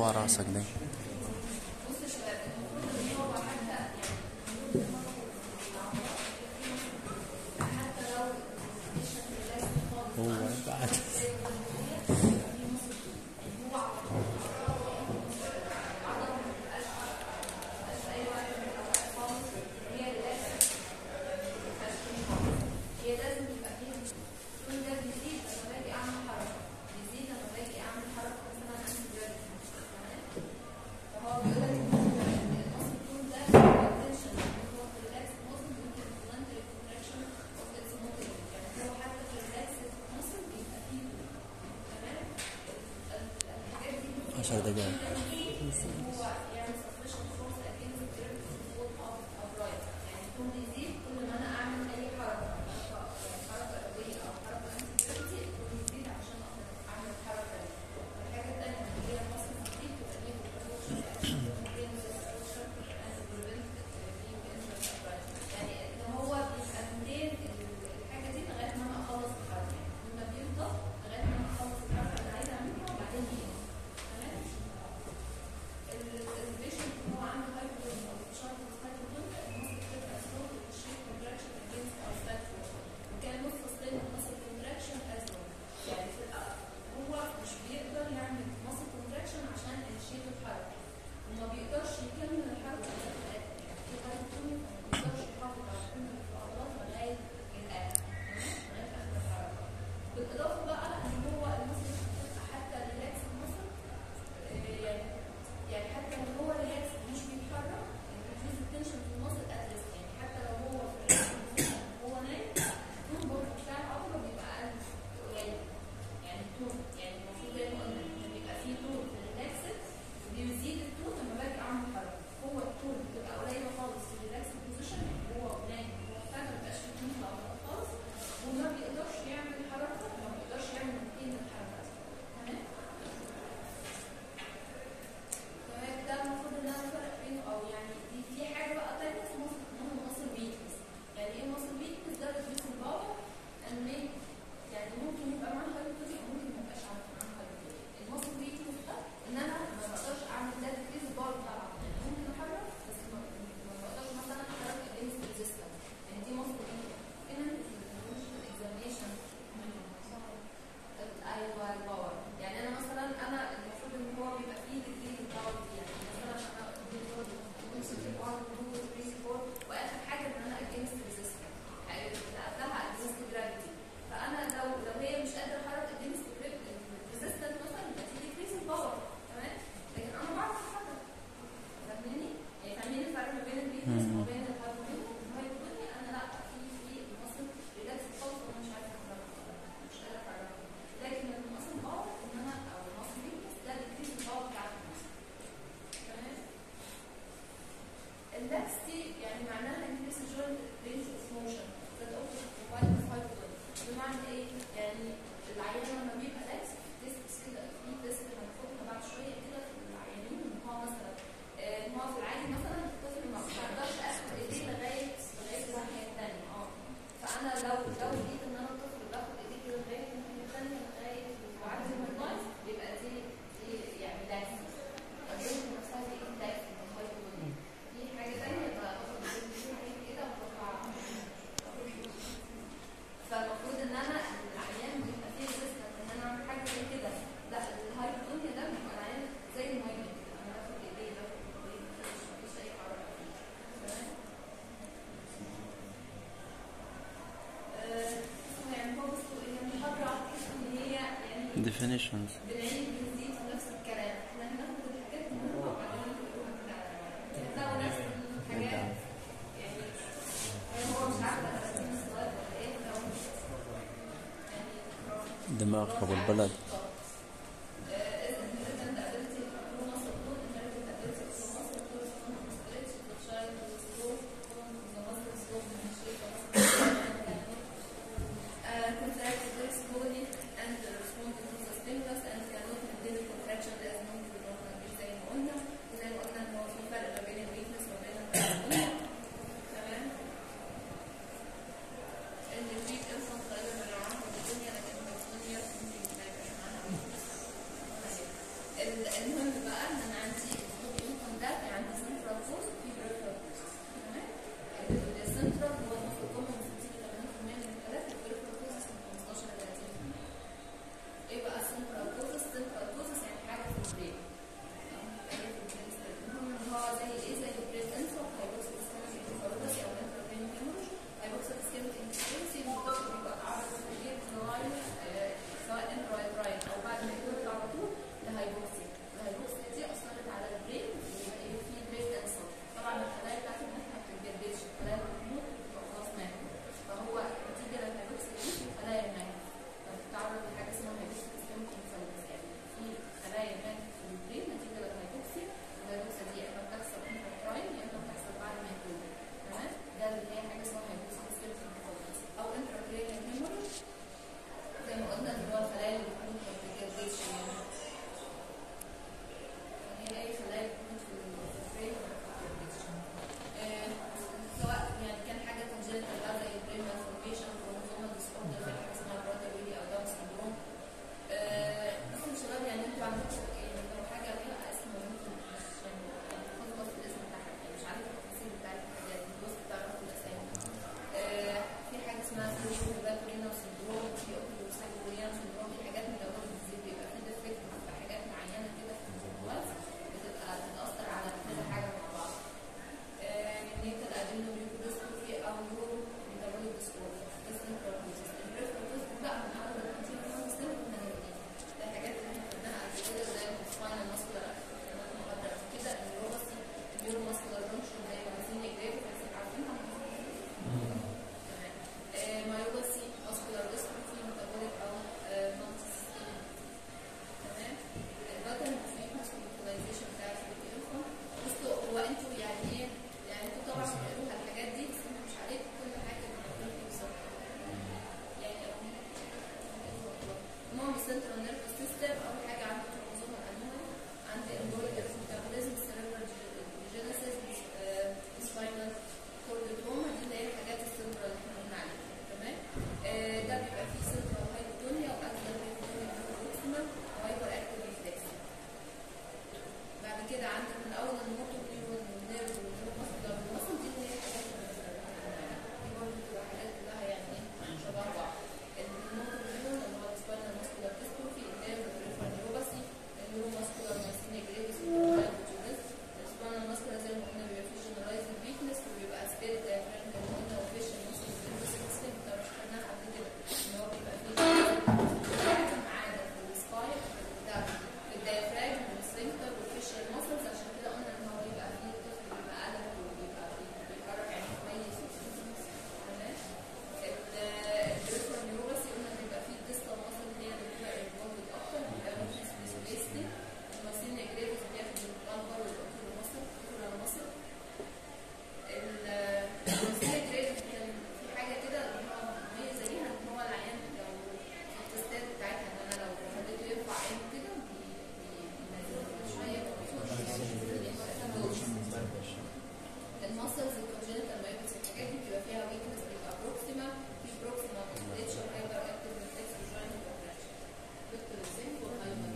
ارفع راسك ده هو بعد هي لازم يبقى فيها كل ده بيزيد لما باجي اعمل حركه بيزيد لما باجي اعمل حركه مثلا انا تمام فهو بيقول لك ان المصل طول ده التنشن هو في الريلاكس مصل ممكن voluntary contraction of its muscle يعني هو حتى في الريلاكس مصل بيبقى فيه تمام ال- الحاجات دي 10 دقايق هو يعمل sufficient force against the gravity pull of upright يعني يكون بيزيد كل ما انا اعمل اي حركه حركه يعني حركه قويه او حركه انتي جرافيتي يكون بيزيد عشان اقدر اعمل الحركه دي الحاجه الثانيه ان هي المصل بتزيد بتبقى ليه يعني ان هو بيبقى مدين الحاجه دي لغايه ما انا اخلص الحركه يعني لما بيفضل لغايه ما انا اخلص الحركه اللي عايزه اعملها وبعدين يقف تمام البيشنت هو عنده هايبوتون او شرط هايبوتون المصل بتبقى سلو الشيك كونتراكشن اجينست اور فات وكان نص سلين المصل كونتراكشن از يعني في الأ- هو مش بيقدر يعمل مصل كونتراكشن عشان الشيك يتحرك وما بيقدرش يكمل الحركه لغايه الاخر يعني في هايبوتون ما بيقدرش يحافظ على قيمه العضلات لغايه الاخر تمام؟ لغايه اخر الحركه بالاضافه بقى ان هو المصل بتبقى حتى ريلاكس المصل يعني يعني حتى لو هو ريلاكس مش بيتحرك الريديوس التنشن في المصل اتلس يعني حتى لو هو في الريلاكس هو نايم التون برضه بتاع العضله بيبقى اقل قليل يعني التون يعني المفروض زي ما قلنا ان بيبقى فيه تون في الريلاكس بيزيد التون لما باجي اعمل حركه هو التون بتبقى قليله خالص في الريلاكس بوزيشن هو نايم هو فعلا ما بيبقاش فيه تون في العضلات خالص وما بيقدرش يعمل حركه ما بيقدرش يعمل روتين الحركه تمام تمام ده المفروض ان انا افرق بينه او يعني دي في حاجه بقى تانية اسمها اسمها مصل ويكنس يعني ايه مصل ويكنس ده ريديوس الباور and make يعني ممكن يبقى معاه هايبوتوني او ممكن ما يبقاش معاه هايبوتوني المصل ويكنس ده ان انا ما بقدرش اعمل ده ديكريز الباور بتاع العضله يعني ممكن احرك بس ما ما بقدرش مثلا احرك اجينست ريزيستنس يعني دي مصل ويكنس هنا في الاكزامينشن ايوه الباور يعني انا مثلا انا المفروض ان هو بيبقى فيه ديجري الباور دي يعني مثلا انا بمسك 1 2 3 4 واخر حاجه ان انا اجينست ريزيستنس قبلها اجينست جرافيتي فانا لو لو هي مش قادره احرك اجينست ريزيستنس مثلا يبقى في ديكريز الباور تمام لكن انا بعرف اتحرك فاهماني؟ يعني فاهمين الفرق ما بين الويكنس وما بين الهايبوتوني الهايبوتوني انا لا في في المصل ريلاكس خالص وانا مش عارفه احركه مش قادره احركه لكن المصل باور ان انا او المصل ويكنس ده ديكريز الباور بتاعت المصل تمام اللاكس دي يعني معناها increase the joint range of motion that also provide the hypertonic بمعنى ايه؟ يعني العيان لما بيبقى لاكس تيست كده في تيست هناخدها بعد شويه كده في العيانين ان هو مثلا آه، ان هو في العادي مثلا الطفل ما بيقدرش اخد ايديه لغايه لغايه الناحيه الثانيه اه فانا لو لو لقيت ان انا الطفل باخد ايديه كده لغايه الناحيه الثانيه لغايه وعدي من اللايف يبقى دي دي يعني لاكس البنت نفسها دي لاكس في حاجه ثانيه بقى باخد ايديه كده وبرفع فالمفروض ان انا العيان بيبقى فيه ريزيستنس ان انا اعمل حاجه زي كده لا الهايبوتونيا ده بيبقى العيان زي الميه كده انا باخد ايديه باخد ايديه مفيش مفيش اي حركه فيه تمام آه، يعني هو بصوا هي المحاضره هتحس ان هي يعني definitions بنعيد بنزيد في نفس الكلام احنا هناخد الحاجات مهمة وبعدين نقولها كده هتلاقوا نفس الحاجات يعني هو مش عارفة ترتيب السلايد ولا ايه لو يعني دماغ ابو البلد contract very slowly and respond to the stimulus and cannot maintain the contraction as long as the normal مش زي ما قلنا زي ما قلنا ان هو في فرق ما بين الويكنس وما بين الهرمون تمام ان الويك انسان غالبا لو عنده الدنيا لكن الدنيا ممكن ما يبقاش معاها المهم بقى ان انا عندي الانفون ده في عندي سنترال كوز وفي بريفرال كوز تمام السنترال هو المفروض كومن بتيجي 80% من الحالات والبريفرال كوز من 15 ل 30% ايه بقى السنترال كوز السنترال كوز يعني حاجه في البرين حاجه في البرين المهم ان هو زي ايه زي البرين انفوك هيبوكسيك سكيميك انفارودس او انتربرين هيموريج هيبوكسيك سكيميك انفارودسي الطفل بيبقى قاعد في البيت لغايه آه، سواء انترايد رايت او بعد ما يتولد على طول لهيبوكسيا الهيبوكسيا دي اثرت على البرين يبقى ايه في برين انسر طبعا الخلايا بتاعت المخ ما بتتجددش الخلايا اللي بتموت بتبقى خلاص ماتت فهو نتيجه للهيبوكسيا دي في خلايا ماتت فبتتعرض لحاجه اسمها هيبوكسيك سكيميك انفارودس يعني في خلايا ماتت في البرين نتيجه للهيبوكسيا الهيبوكسيا دي يا اما بتحصل انترايد يا اما بتحصل بعد ما يتولد تمام ده اللي هي حاجه اسمها هيبوكسيك سكيميك انفارودس او انتراكرينيال هيموريج زي ما قلنا اللي هو الخلايا اللي بتموت ما بتتجددش يعني هي اي خلايا بتموت في البرين ما بتتجددش آه، سواء يعني كان حاجه congenital بقى زي brain malformation chromosomal disorder زي حاجه اسمها برادا ويلي او داون سندروم بس يا شباب يعني انتوا عندكم يعني لو حاجه ليها اسم ممكن مش يعني يعني خد بس الاسم بتاعها يعني مش عارفه التفاصيل بتاعت الحاجات دي بس بتعرفوا الاسامي آه، في حاجه اسمها فلوباتورينا سندروم في اوكلوسايكوليان سندروم في حاجات مجرد بتزيد بيبقى في ديفكت في حاجات معينه كده في الجواز بتبقى بتاثر على كذا حاجه مع بعض نيتال ادينو ميوكوديستروفي او نيورو ميتابوليك ديسوردر السنترال بروسيس البريفرال بروسيس بقى من اول ما كنت في سنه كنا نبتدي ده الحاجات اللي احنا خدناها قبل كده زي السباينال ماسكولار محاضره قبل كده النيوروباثي النيورو ماسكولار جونكشن زي ماسينيا جريفي بس عارفينها تمام مايوباثي ماسكولار ديستروفي ميتابوليك او مالتي سيستم تمام الباترن اوف ويكنس واليوتيلايزيشن بتاعت الانفون بصوا هو انتوا يعني ايه يعني انتوا طبعا بتقروها الحاجات دي بس انتوا مش عليكم كل حاجه بتقولوا يوصل يعني المهم السنترال نيرفس سيستم اول حاجه عندي كروموسوم الانومالي عندي امبوريك ميتابوليزم سيريبرال جينيسيس سباينال كورد تروما دي اللي هي الحاجات السنترال اللي احنا قلنا عليها تمام آه، ده بيبقى فيه سنترال هايبوتونيا واكزل هايبوتونيا بروكسيمال وهايبر اكتيف ريفلكس بعد كده عندك من اول الموتور نيورون والنيرف والمصدر والمصل دي اللي هي الحاجات اللي دي برضه بتبقى حاجات كلها يعني ايه شبه بعض الموتور نيورون اللي هو السباينال ماسكولار ديستروفي النيرف الريفرال نيوروباثي النيورو ماسكولار ماسينيا جريفيس السباينال ماسكولار زي ما قلنا بيبقى فيه جنرالايزد ويكنس وبيبقى سبيريت دايفرام زي ما قلنا وفيشن ماسل سيستم بتاع خدناها قبل كده ان هو بيبقى فيه عادة في السباين بتاع الدايفراجم والسفنكتر والفيشل ماسلز عشان كده قلنا ان هو يبقى فيه الطفل بيبقى قلق وبيبقى فيه- بيتحرك عينيه كويس تمام البريفرال نيوروباثي قلنا بيبقى فيه الديستال ماسل هي اللي بتبقى انفولد اكتر بيبقى فيه سبيسيفيستي الماسينيا جريفيس بياخد البلبر والاوكيولو ماسل الاوكيولار ماسل الماسينيا جريفيس كان في حاجه كده اللي هو مميزه ليها ان هو العيان لو في التستات بتاعتها ان انا لو خليته يرفع عينه كده بي- بي- بينزل شويه المسلز الكونجنتال مايوبس الحاجات دي بيبقى فيها ويكنس بيبقى بروكسيما في بروكسيما كونجنتال هايبر اكتيف ريفلكس وجوينت كونتراكشن دكتور الزنك والهايبر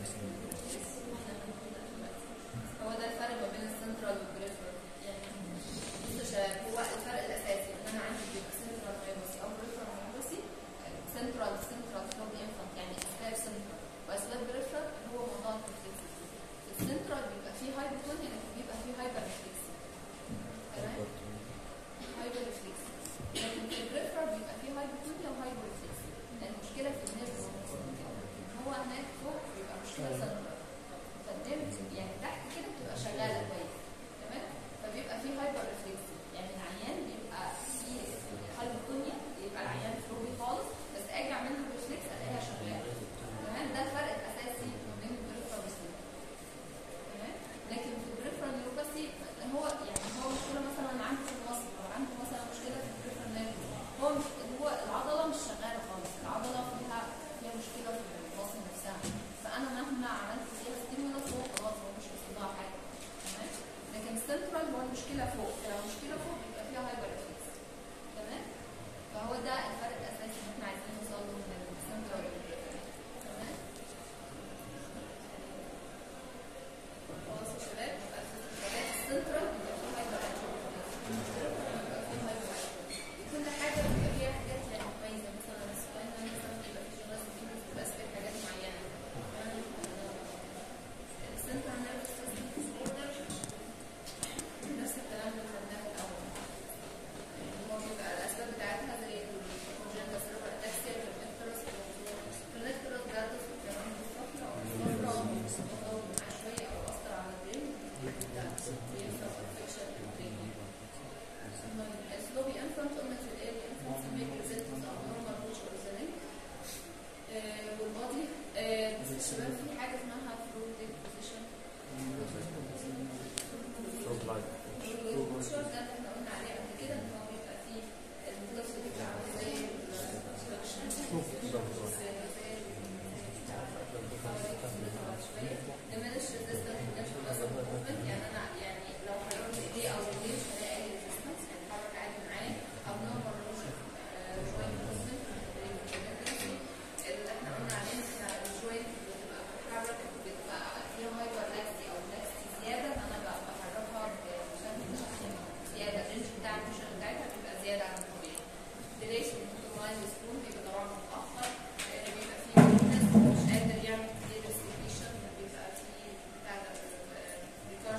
هو ده الفرق ما بين السنترال والبريفرال يعني بصوا يا شباب هو الفرق الاساسي ان انا عندي بيبقى سنترال مايوبسي او بريفرال مايوبسي سنترال سنترال فروم انفانت يعني اسباب سنترال واسباب بريفرال هو موضوع الريفلكس السنترال بيبقى فيه هايبوتونيا لكن بيبقى فيه هايبر ريفلكس تمام هايبر ريفلكس لكن في البريفرال بيبقى فيه هايبوتونيا وهايبر ريفلكس المشكله في النيرف هو هناك فوق بيبقى مشكله سنترال فالنيرف يعني تحت كده بتبقى شغاله كويس تمام فبيبقى فيه هايبر ريفلكس يعني العيان بيبقى فيه هايبوتونيا يبقى العيان فلوبي خالص بس اجي اعمل له ريفلكس الاقيها شغاله تمام ده الفرق الاساسي ما بين البريفرال والسنترال تمام لكن في البريفرال نيوروباثي هو يعني هو مشكله مثلا عنده في المصل او عنده مثلا مشكله في البريفرال نيرف هو مش هو العضله مش شغاله خالص العضله فيها فيها مشكله في المصل نفسها فانا مهما عملت فيها ستيمولس هو خلاص هو مش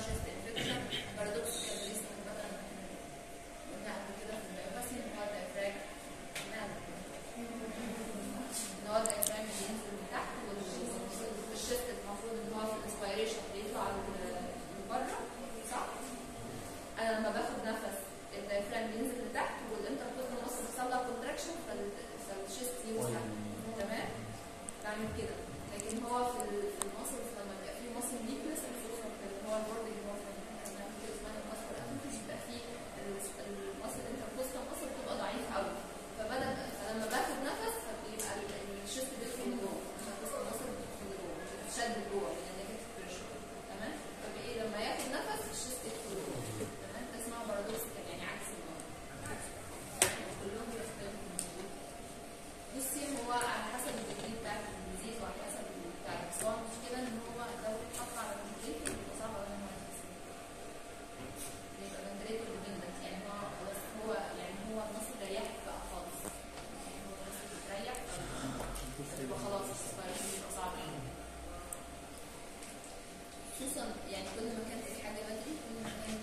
شيست انفكشن بارادوكسيكال ريسك مثلا قلنا قبل كده في البايوباسي ان هو الدايفراج قلنا قبل كده. ان هو الدايفراج بينزل من تحت والشيست المفروض ان هو في الانسبيريشن بيطلع ل- لبره صح؟ انا لما باخد نفس الدايفراج بينزل لتحت والانتركوزال مصر بيحصل لها كونتراكشن فالشيست يوسع تمام؟ بعمل كده لكن هو في ال- في المصل لما بيبقى فيه مصل ويكنس خصوصا في اللي هو الورد اللي هو في كمان كده اسمها المصل الاتموس بيبقى فيه ال- المصل الانتركوستال مصل بتبقى ضعيف قوي فبدا فلما باخد نفس فبيبقى ال- الشيست بيدخل لجوه الانتركوستال مصل بتدخل لجوه بتتشد لجوه من النيجاتيف بريشر تمام فبايه لما ياخد نفس الشيست يدخل لجوه تمام ده اسمها بارادوكسيكال يعني عكس المرض كلهم بيختلفوا من دول. بصي هو على حسب التكنيك بتاع الديزيز وعلى حسب بتاع بس هو المشكله ان هو لو اتحط على فنتريتور بيبقى صعب قوي ان هو يتحسن. بيبقى فنتريتور ديبندنت يعني هو خلاص هو يعني هو المصل ريح بقى خالص يعني هو المصل بتريح فبيبقى خلاص السبايريشن بيبقى صعب قوي. خصوصا يعني كل ما كانت الحاجه بدري كل ما كان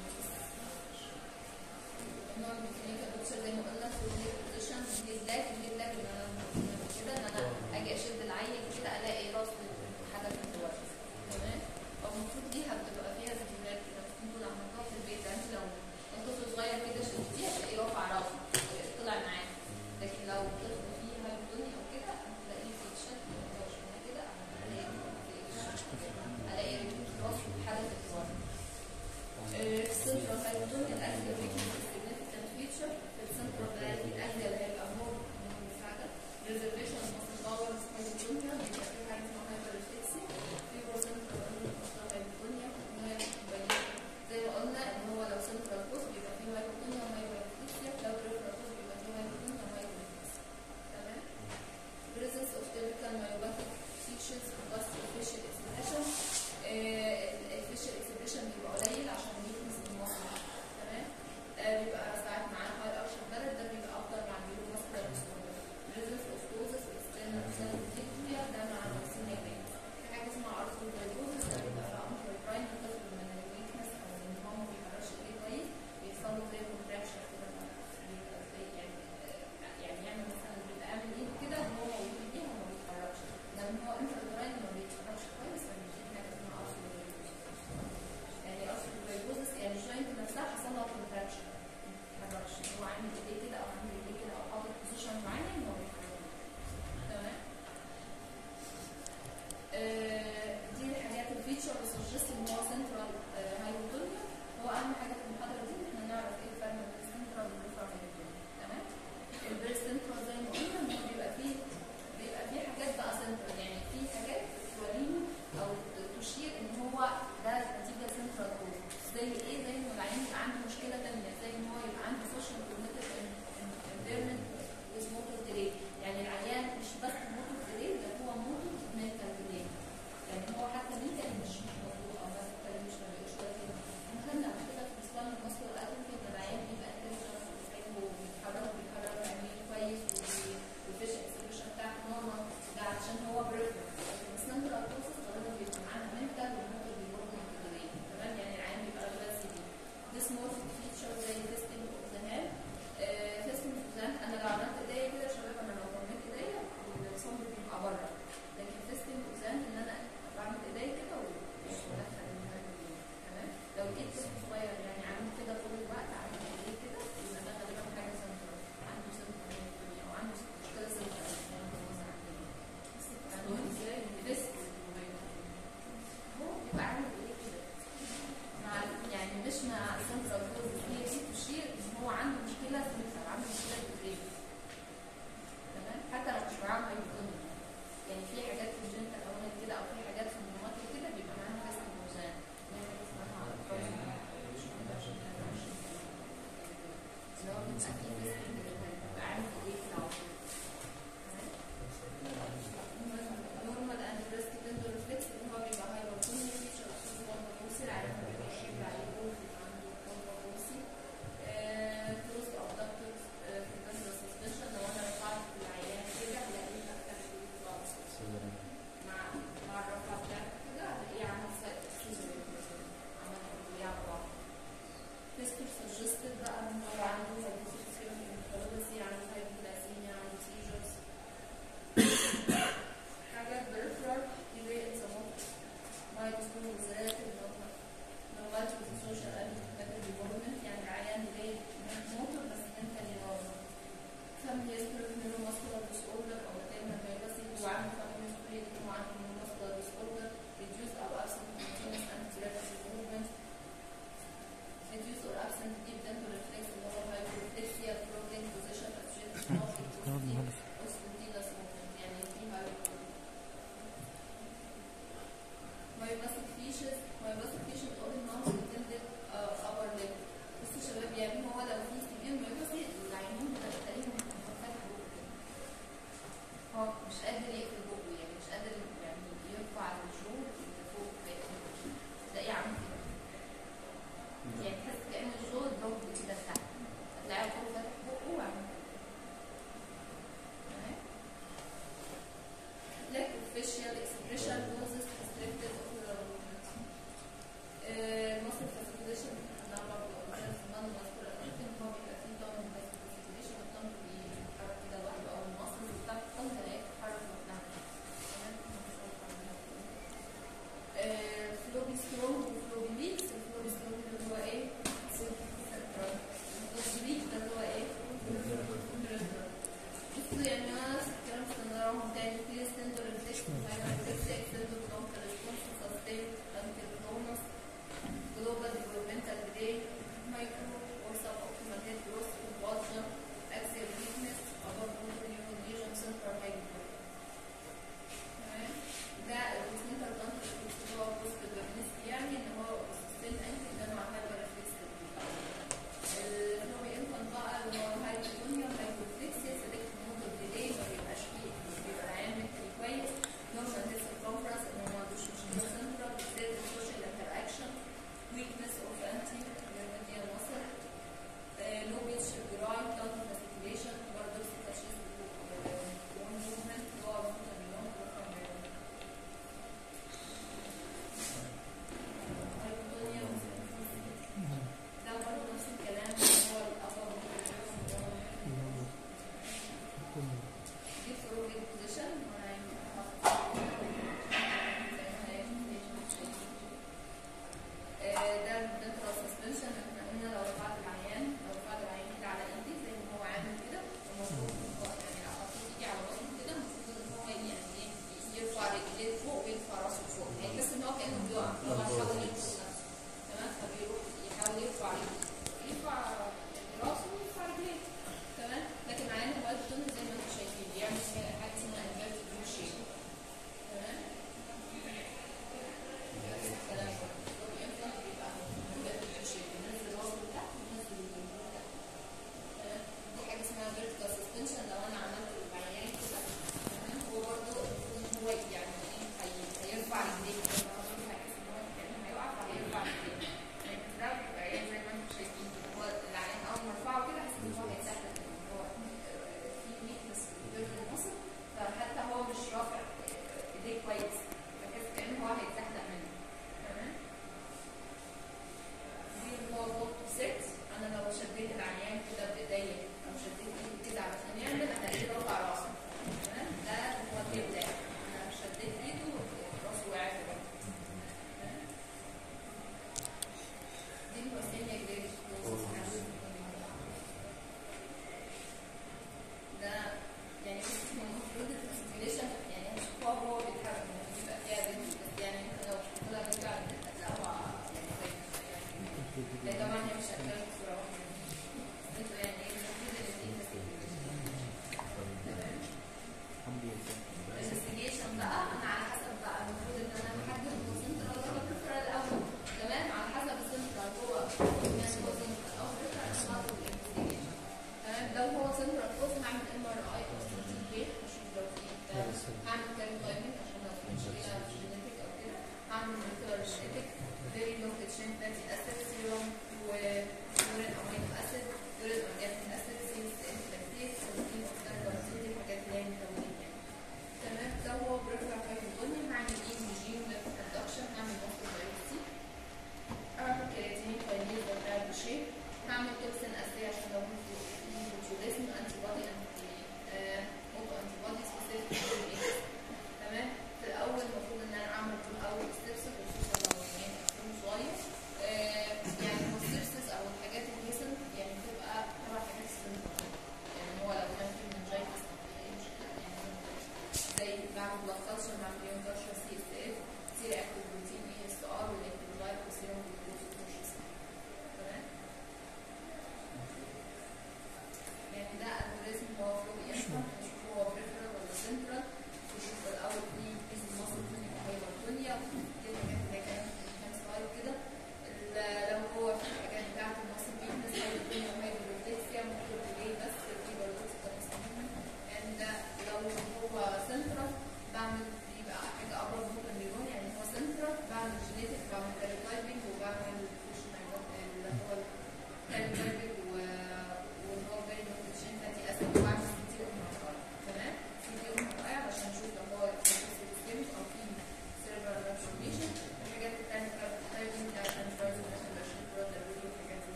نوع من الكلينيكال بيكتشر زي ما قلنا في الليج بوزيشن الليج لاج الليج لاج ان انا قلنا كده ان انا اجي اشد العين كده الاقي راس حاجه من جوه تمام فالمفروض دي هتبقى فيها فيديوهات كده بس انتوا لو عملتوها في البيت يعني انت لو لو طفل صغير كده شدتيه هتلاقيه رافع راسه طلع معاه لكن لو طفل فيه هايبوتوني او كده هتلاقيه بيتشد لو شفنا كده الاقي الاقي راسه حدث الظاهر السنترال هايبوتوني الاكل